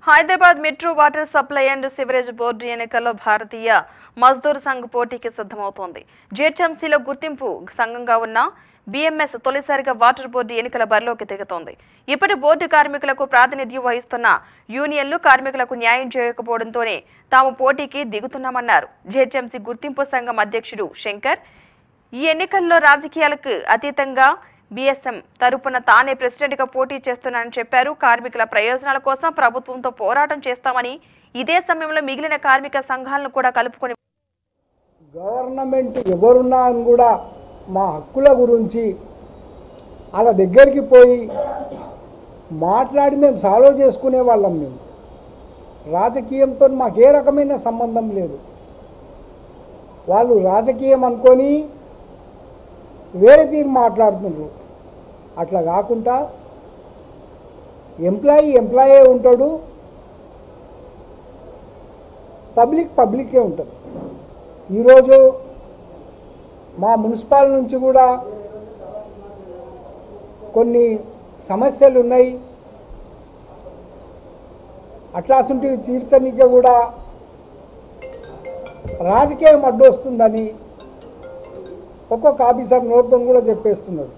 Hyderabad metro water supply and sewerage board ఎన్నికల్లో భారతీయ మజ్దూర్ సంఘ్ పోటీకి సిద్ధమవుతోంది జిహెచ్ఎంసీలో గుర్తింపు సంఘంగా ఉన్న బీఎంఎస్ తొలిసారిగా వాటర్ బోర్డు ఎన్నికల బరిలోకి దిగుతోంది ఇప్పటి బోర్డు కార్మికులకు ప్రాతినిధ్యం వహిస్తున్న యూనియన్లు కార్మికులకు న్యాయం చేయకపోవడంతోనే తాము పోటీకి దిగుతున్నామన్నారు జిహెచ్ఎంసీ గుర్తింపు సంఘం అధ్యక్షుడు శంకర్ ఈ ఎన్నికల్లో రాజకీయాలకు అతీతంగా బీఎస్ఎం తరపున తానే ప్రెసిడెంట్గా పోటీ చేస్తున్నానని చెప్పారు కార్మికుల ప్రయోజనాల కోసం ప్రభుత్వంతో పోరాటం చేస్తామని ఇదే సమయంలో మిగిలిన కార్మిక సంఘాలను కూడా కలుపుకొని గవర్నమెంట్ ఎవరున్నా అని కూడా మా హక్కుల గురించి వాళ్ళ దగ్గరికి పోయి మాట్లాడి మేము సాల్వ్ చేసుకునే వాళ్ళం మేము రాజకీయంతో మాకు ఏ రకమైన సంబంధం లేదు వాళ్ళు రాజకీయం అనుకొని వేరే తీరు మాట్లాడుతున్నారు అట్లా కాకుండా ఎంప్లాయీ ఎంప్లాయే ఉంటాడు పబ్లిక్ పబ్లికే ఉంటుంది ఈరోజు మా మున్సిపాల్ నుంచి కూడా కొన్ని సమస్యలు ఉన్నాయి అట్లాంటివి తీర్చనీకే కూడా రాజకీయం అడ్డొస్తుందని ఒక్కొక్క ఆఫీసర్ నోటితో కూడా చెప్పేస్తున్నాడు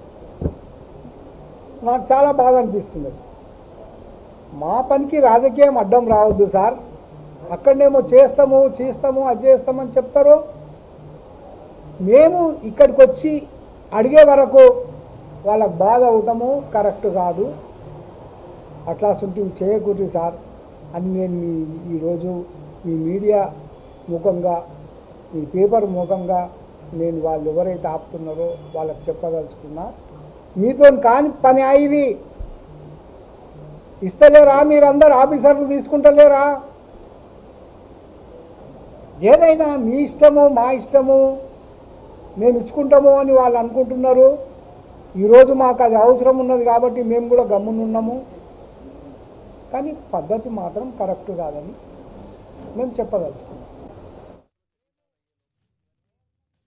నాకు చాలా బాధ అనిపిస్తుంది మా పనికి రాజకీయం అడ్డం రావద్దు సార్ అక్కడనేమో చేస్తాము చేస్తాము అది చేస్తామని చెప్తారు మేము ఇక్కడికి వచ్చి అడిగే వరకు వాళ్ళకి బాధ అవటము కరెక్ట్ కాదు అట్లాంటివి చేయకూడదు సార్ అని నేను మీ ఈరోజు మీ మీడియా ముఖంగా మీ పేపర్ ముఖంగా నేను వాళ్ళు ఎవరైతే ఆపుతున్నారో వాళ్ళకి చెప్పదలుచుకున్నా మీతో కాని పని ఆ ఇది ఇస్తలేరా మీరందరు ఆఫీసర్లు తీసుకుంటలేరా ఏదైనా మీ ఇష్టము మా ఇష్టము మేము ఇచ్చుకుంటాము అని వాళ్ళు అనుకుంటున్నారు ఈరోజు మాకు అది అవసరం ఉన్నది కాబట్టి మేము కూడా గమ్మునున్నాము కానీ పద్ధతి మాత్రం కరెక్ట్ కాదని మేము చెప్పదలుచుకున్నాం